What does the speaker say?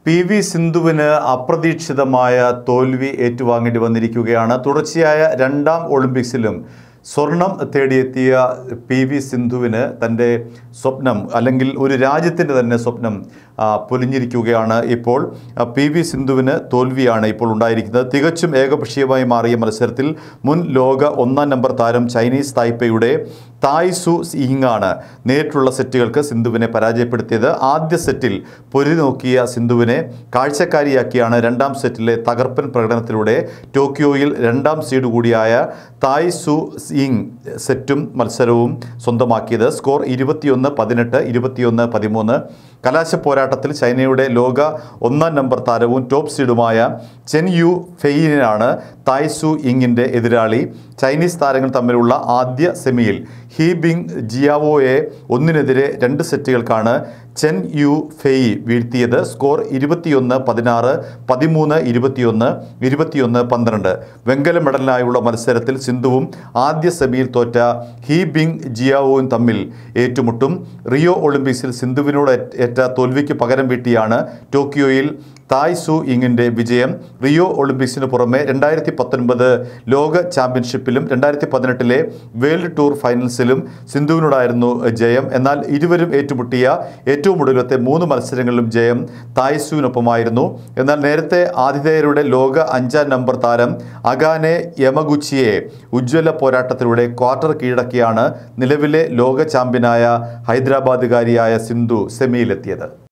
P V സിന്ധുവിന് അപ്രതീക്ഷിതമായ തോൽവി ഏറ്റുവാങ്ങേണ്ടി വന്നിരിക്കുകയാണ് തുടർച്ചയായ രണ്ടാം ഒളിമ്പിക്സിലും സ്വർണം തേടിയെത്തിയ പി വി സിന്ധുവിന് തൻ്റെ സ്വപ്നം അല്ലെങ്കിൽ ഒരു രാജ്യത്തിൻ്റെ തന്നെ സ്വപ്നം ആ, പൊലിഞ്ഞിരിക്കുകയാണ് ഇപ്പോൾ ആ, പി വി സിന്ധുവിന് തോൽവിയാണ് ഇപ്പോൾ ഉണ്ടായിരിക്കുന്നത് തികച്ചും ഏകപക്ഷീയമായി മാറിയ മത്സരത്തിൽ മുൻ ലോക ഒന്നാം നമ്പർ താരം ചൈനീസ് തായ്പയുടെ തായ്സു ഇങ്ങാണ് നേരിട്ടുള്ള സെറ്റുകൾക്ക് സിന്ധുവിനെ പരാജയപ്പെടുത്തിയത് ആദ്യ സെറ്റിൽ പൊരി നോക്കിയ സിന്ധുവിനെ കാഴ്ചക്കാരിയാക്കിയാണ് രണ്ടാം സെറ്റിലെ തകർപ്പൻ പ്രകടനത്തിലൂടെ ടോക്കിയോയിൽ രണ്ടാം സീഡ് കൂടിയായ തായ് സു ഇങ് സെറ്റും മത്സരവും സ്വന്തമാക്കിയത് സ്കോർ ഇരുപത്തിയൊന്ന് പതിനെട്ട് ഇരുപത്തിയൊന്ന് പതിമൂന്ന് കലാശ പോരാട്ടത്തിൽ ചൈനയുടെ ലോക ഒന്നാം നമ്പർ താരവും ടോപ്പ് സീഡുമായ ചെൻ യു ഫെയിനാണ് തായ് സു ഇങ്ങിൻ്റെ എതിരാളി ചൈനീസ് താരങ്ങൾ തമ്മിലുള്ള ആദ്യ സെമിയിൽ ഹീ ബിങ് ജിയാവോയെ ഒന്നിനെതിരെ രണ്ട് സെറ്റുകൾക്കാണ് ചെൻ യു ഫെയി വീഴ്ത്തിയത് സ്കോർ ഇരുപത്തിയൊന്ന് പതിനാറ് പതിമൂന്ന് ഇരുപത്തിയൊന്ന് ഇരുപത്തിയൊന്ന് പന്ത്രണ്ട് വെങ്കല മെഡലിനായുള്ള മത്സരത്തിൽ സിന്ധുവും ആദ്യ സെമിയിൽ തോറ്റ ഹീ ബിങ് ജിയാവോയും തമ്മിൽ ഏറ്റുമുട്ടും റിയോ ഒളിമ്പിക്സിൽ സിന്ധുവിനോട് ഏറ്റ് ഏറ്റ തോൽവിക്ക് പകരം വീട്ടിയാണ് ടോക്കിയോയിൽ തായ് സു ഇങ്ങിൻ്റെ വിജയം റിയോ ഒളിമ്പിക്സിന് പുറമെ രണ്ടായിരത്തി പത്തൊൻപത് ലോക ചാമ്പ്യൻഷിപ്പിലും രണ്ടായിരത്തി പതിനെട്ടിലെ വേൾഡ് ടൂർ ഫൈനൽസിലും സിന്ധുവിനോടായിരുന്നു ജയം എന്നാൽ ഇരുവരും ഏറ്റുമുട്ടിയ ഏറ്റവും ഒടുവിലത്തെ മൂന്ന് മത്സരങ്ങളിലും ജയം തായ് സുവിനൊപ്പമായിരുന്നു എന്നാൽ നേരത്തെ ആതിഥേയരുടെ ലോക അഞ്ചാം നമ്പർ താരം അഗാനെ യമഗുച്ചിയെ ഉജ്ജ്വല പോരാട്ടത്തിലൂടെ ക്വാർട്ടർ കീഴടക്കിയാണ് നിലവിലെ ലോക ചാമ്പ്യനായ ഹൈദരാബാദുകാരിയായ സിന്ധു സെമിയിലെത്തിയത്